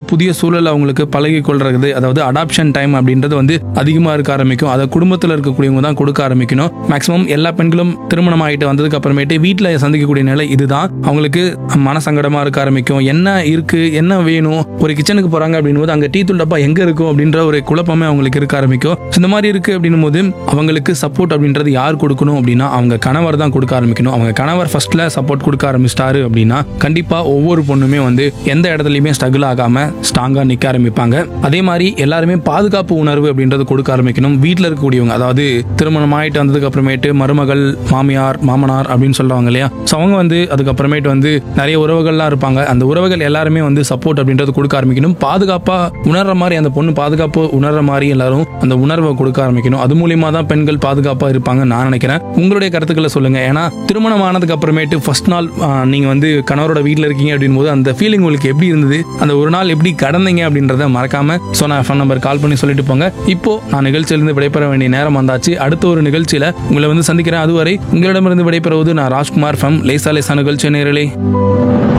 புதிய சூழல் அவங்களுக்கு பழகி கொள்றது அதாவது அடாப்ஷன் டைம் அப்படின்றது வந்து அதிகமாக இருக்க ஆரம்பிக்கும் அதை குடும்பத்தில் இருக்கக்கூடியவங்க தான் கொடுக்க ஆரம்பிக்கணும் மேக்ஸிமம் எல்லா பெண்களும் திருமணம் ஆகிட்டு வந்ததுக்கு அப்புறமேட்டு வீட்டில் சந்திக்கக்கூடிய நிலை இதுதான் அவங்களுக்கு மனசங்கடமாக இருக்க ஆரம்பிக்கும் என்ன இருக்கு என்ன வேணும் ஒரு கிச்சனுக்கு போறாங்க அப்படின்னும் போது அங்கே டீ தூள் டப்பா எங்க இருக்கும் அப்படின்ற ஒரு குழப்பமே அவங்களுக்கு இருக்க ஆரம்பிக்கும் So, இந்த மாதிரி இருக்கு அப்படின்னும் போது அவங்களுக்கு சப்போர்ட் அப்படின்றது யார் கொடுக்கணும் அப்படின்னா அவங்க கணவர் தான் கொடுக்க ஆரம்பிக்கணும் அவங்க கணவர் ஃபர்ஸ்ட்ல சப்போர்ட் கொடுக்க ஆரம்பிச்சிட்டாரு அப்படின்னா கண்டிப்பா ஒவ்வொரு பொண்ணுமே வந்து எந்த இடத்துலையுமே ஸ்ட்ரகிள் ஆகாம ஸ்ட்ராங்கா நிக்க ஆரம்பிப்பாங்க அதே மாதிரி எல்லாருமே பாதுகாப்பு உணர்வு அப்படின்றது கொடுக்க ஆரம்பிக்கணும் வீட்டில் இருக்கக்கூடியவங்க அதாவது திருமணம் ஆயிட்டு வந்ததுக்கு அப்புறமேட்டு மருமகள் மாமியார் மாமனார் அப்படின்னு சொல்லுவாங்க இல்லையா ஸோ அவங்க வந்து அதுக்கப்புறமேட்டு வந்து நிறைய உறவுகள்லாம் இருப்பாங்க அந்த உறவுகள் எல்லாருமே வந்து சப்போர்ட் அப்படின்றது கொடுக்க ஆரம்பிக்கணும் பாதுகாப்பா உணர்ற மாதிரி அந்த பொண்ணு பாதுகாப்பு உணர்ற மாதிரி எல்லாரும் அந்த உணர்வை கொடுக்க ஆரம்பிக்கணும் அது மூலியமா தான் பெண்கள் பாதுகாப்பா இருப்பாங்கன்னு நான் நினைக்கிறேன் உங்களுடைய கருத்துக்களை சொல்லுங்க ஏன்னா திருமணம் ஆனதுக்கு அப்புறமேட்டு ஃபர்ஸ்ட் நாள் ஆ, நீங்க வந்து கணவரோட வீட்டில் இருக்கீங்க அப்படின் போது அந்த ஃபீலிங் உங்களுக்கு எப்படி இருந்தது அந்த ஒரு நாள் எப்படி கடந்தீங்க அப்படின்றத மறக்காம சோனா ஃபோன் நம்பர் கால் பண்ணி சொல்லிட்டு போங்க இப்போ நான் நிகழ்ச்சியிலிருந்து விடைபெற வேண்டிய நேரம் வந்தாச்சு அடுத்த ஒரு நிகழ்ச்சியில உங்களை வந்து சந்திக்கிறேன் அதுவரை உங்களிடமிருந்து விடைபெறுவது நான் ராஜ்குமார் ஃபம் லேசா லேசா நிகழ்ச்சி நேரலே